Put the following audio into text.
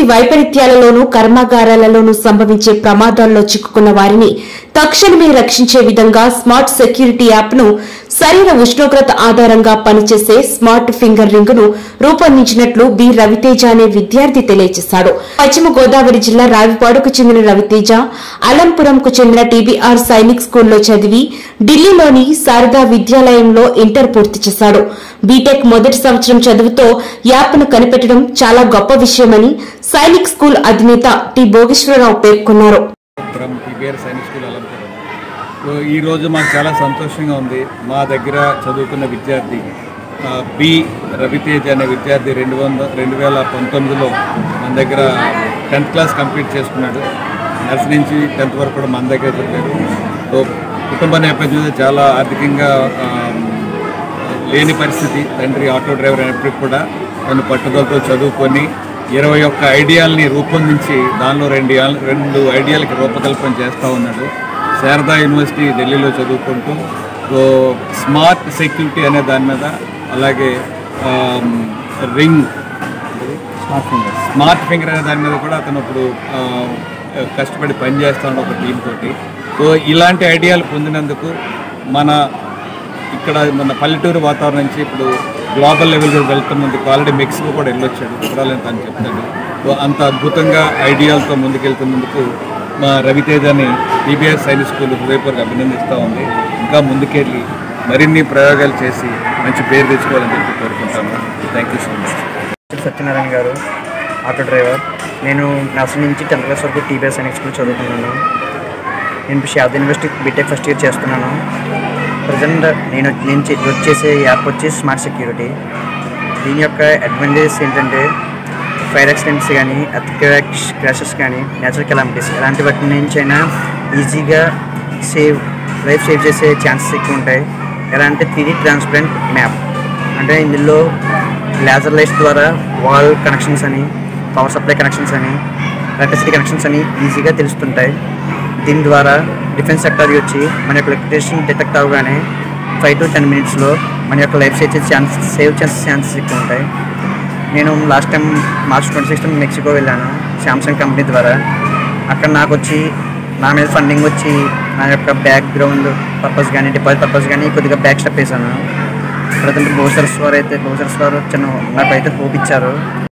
వైపరీత్యాలలోనూ కర్మాగారాలలోనూ సంభవించే ప్రమాదాల్లో చిక్కుకున్న వారిని తక్షణమే రక్షించే విధంగా స్మార్ట్ సెక్యూరిటీ యాప్ ను శరీర ఉష్ణోగ్రత ఆధారంగా పనిచేసే స్మార్ట్ ఫింగర్ రింగ్ ను రూపొందించినట్లు బి రవితేజ అనే విద్యార్థి తెలియజేశాడు పశ్చిమ గోదావరి జిల్లా రావిపాడుకు చెందిన రవితేజ అలంపురంకు చెందిన టీబీఆర్ సైనిక్ స్కూల్లో చదివి ఢిల్లీలోని శారదా విద్యాలయంలో ఇంటర్ పూర్తి చేశాడు బీటెక్ మొదటి సంవత్సరం చదువుతో యాప్ ను కనిపెట్టడం చాలా గొప్ప విషయమని సైనిక్ స్కూల్ అధినేత టి భోగేశ్వరరావు పేర్కొన్నారు from TBR Sainik school Alampuram so ఈరోజు మాకు చాలా సంతోషంగా ఉంది మా దగ్గర చదువుకున్న విద్యార్థి ఆ, బి రవితేజ్ అనే విద్యార్థి రెండు వంద రెండు వేల పంతొమ్మిదిలో మన దగ్గర టెన్త్ క్లాస్ కంప్లీట్ చేసుకున్నాడు నర్సరీ నుంచి టెన్త్ వరకు కూడా మన దగ్గర చదివారు సో కుటుంబ నేపథ్యంలో చాలా ఆర్థికంగా ఆ, లేని పరిస్థితి తండ్రి ఆటో డ్రైవర్ అయినప్పటికీ కూడా తను పట్టుదలతో చదువుకొని ఇరవై ఒక్క ఐడియాల్ని రూపొందించి దానిలో రెండు యా- రెండు ఐడియాలకి రూపకల్పన చేస్తూ ఉన్నాడు శారదా యూనివర్సిటీ ఢిల్లీలో చదువుకుంటూ సో స్మార్ట్ సెక్యూరిటీ అనే దాని మీద అలాగే um, ring smart finger smart finger అనే దాని మీద కూడా అతను ఇప్పుడు ఆ, కష్టపడి పనిచేస్తాడు ఒక టీం తోటి సో ఇలాంటి ఐడియాలు పొందినందుకు మన ఇక్కడ మన పల్లెటూరు వాతావరణం నుంచి ఇప్పుడు గ్లోబల్ లెవెల్ కూడా వెళ్తున్నందుకు ఆల్రెడీ మెక్సికో కూడా వెళ్ళొచ్చాడు చూడాలని తను చెప్తాడు సో అంత అద్భుతంగా ఐడియాలతో ముందుకెళ్తున్నందుకు మా రవితేజని టీబీఎస్ సైనిక్ స్కూల్ హృదయపూర్వక అభినందిస్తూ ఉంది ఇంకా ముందుకెళ్ళి మరిన్ని ప్రయోగాలు చేసి మంచి పేరు తెచ్చుకోవాలని చెప్పి కోరుకుంటాను thank you so much Satyanarayana garu auto driver నేను నర్సరీ నుంచి టెన్త్ క్లాస్ వరకు టీబీఎస్ సైనిక్ స్కూల్ చదువుకున్నాను నేను Sarada university B Tech first year చేస్తున్నాను ప్రజెంట్ నేను నేను చే- వర్క్ చేసే యాప్ వచ్చి స్మార్ట్ సెక్యూరిటీ దీని యొక్క అడ్వాంటేజెస్ ఏంటంటే ఫైర్ యాక్సిడెంట్స్ కానీ అర్త్ క్రాషెస్ కానీ నేచురల్ కెలామిటీస్ ఎలాంటి వాటి నుంచి అయినా ఈజీగా సేవ్ లైఫ్ సేవ్ చేసే ఛాన్సెస్ ఎక్కువ ఉంటాయి ఎలా అంటే త్రీ ట్రాన్స్పరెంట్ మ్యాప్ అంటే ఇందులో లేజర్ లైట్స్ ద్వారా వాల్ కనెక్షన్స్ అని పవర్ సప్లై కనెక్షన్స్ అని ఎలక్ట్రిసిటీ కనెక్షన్స్ అని ఈజీగా తెలుస్తుంటాయి దీని ద్వారా డిఫెన్స్ సెక్టర్ వచ్చి మన యొక్క ఎలక్ట్రిషన్ డిటెక్ట్ అవగానే ఫైవ్ టు టెన్ మినిట్స్లో మన యొక్క లైఫ్ సేవ్ చేసే ఛాన్స్ సేవ్ చేసే ఛాన్సెస్ ఎక్కువ ఉంటాయి నేను last time March twenty sixth Mexico వెళ్ళాను శాంసంగ్ కంపెనీ ద్వారా అక్కడ నాకు వచ్చి నా మీద ఫండింగ్ వచ్చి నా యొక్క బ్యాక్గ్రౌండ్ పర్పస్ కానీ డిపాజిట్ పర్పస్ కానీ కొద్దిగా బ్యాక్ స్టెప్ వేసాను ప్రజెంట్ బోసర్స్ వారు అయితే బోసర్స్ వారు చిన్న నాకైతే హోప్ ఇచ్చారు